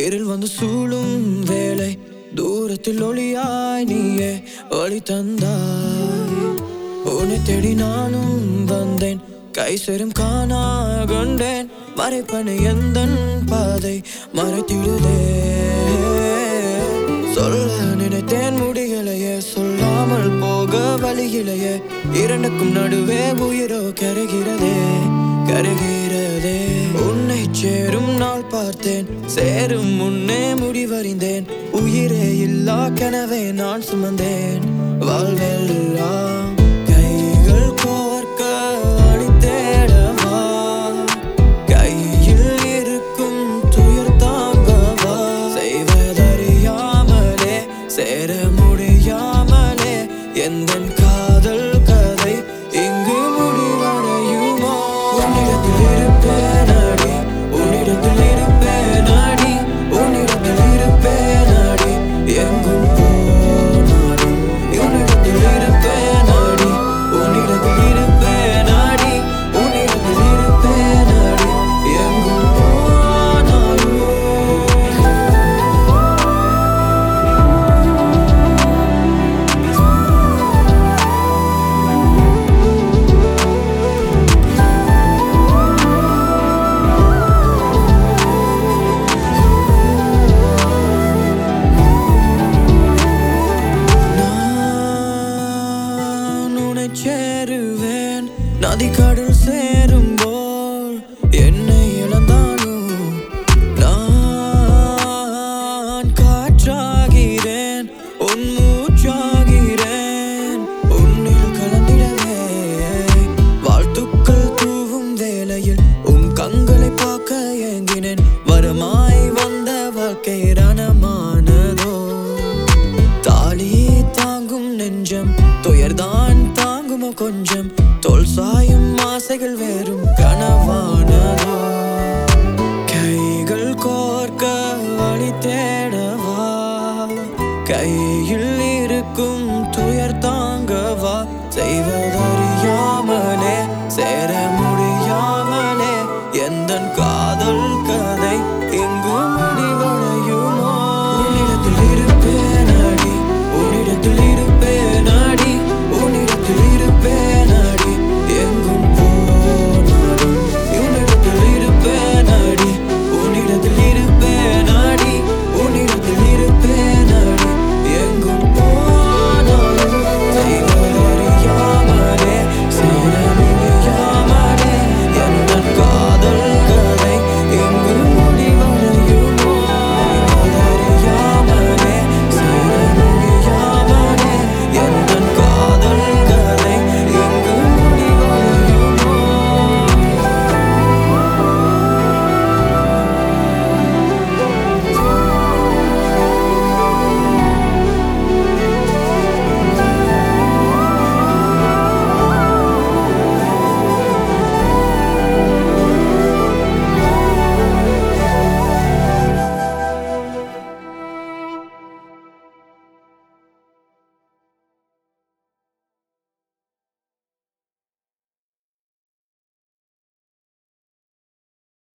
இருள் வந்து சூழும் வேளை தூரத்தில் ஒளியாய் நீயே ஒளி தந்தாய் உன்னை தேடி நானும் வந்தேன் கை சேரும் காணா கொண்டேன் மறைப்பனை எந்த பாதை மறைத்திடுதே சொல்ல நினைத்தேன் முடியலையே சொல்லாமல் போக வழியிலையே இரண்டுக்கும் நடுவே உயிரோ கருகிறதே கருகிறதே உன்னை சேரும் நாள் பார்த்தேன் சேரும் முன்னே முடிவறிந்தேன் உயிரே இல்லா கனவே நான் சுமந்தேன் வாழ்வெல்லாம் கைகள் கோர்க்க அடி தேடவா கையில் இருக்கும் துயர் தாங்கவா செய்வதறியாமலே சேர முடியாமலே எந்த காதல் கதை இங்கு முடிவடையுமோ உன்னிடத்தில் இருப்பேன் அடி உன்னிடத்தில் இருப்பேன் அடி உன்னிடத்தில் இருப்பேன் அடி எங்கும் போனாலும் உன்னிடத்தில் இருப்பேன் அடி உன்னிடத்தில் இருப்பேன் அடி உன்னிடத்தில் இருப்பேன் அடி எங்கும் போனாலும் நான் உன்னை சேருவேன் நதி கடல் சேரும் போல் என்னை இழந்தாலும் நான் காற்றாகிறேன் உன் மூச்சாகிறேன் உன்னில் கலந்திடவே வாழ்த்துக்கள் தூவும் வேளையில் உன் கண்களை பார்க்க ஏங்கினேன் வரமாய் வந்த வாழ்க்கை ரணமானதோ தாலி தாங்கும் நெஞ்சம் துயர்தான் தாங்குமோ கொஞ்சம் தோல் சாயும் ஆசைகள் வேறும் கனவா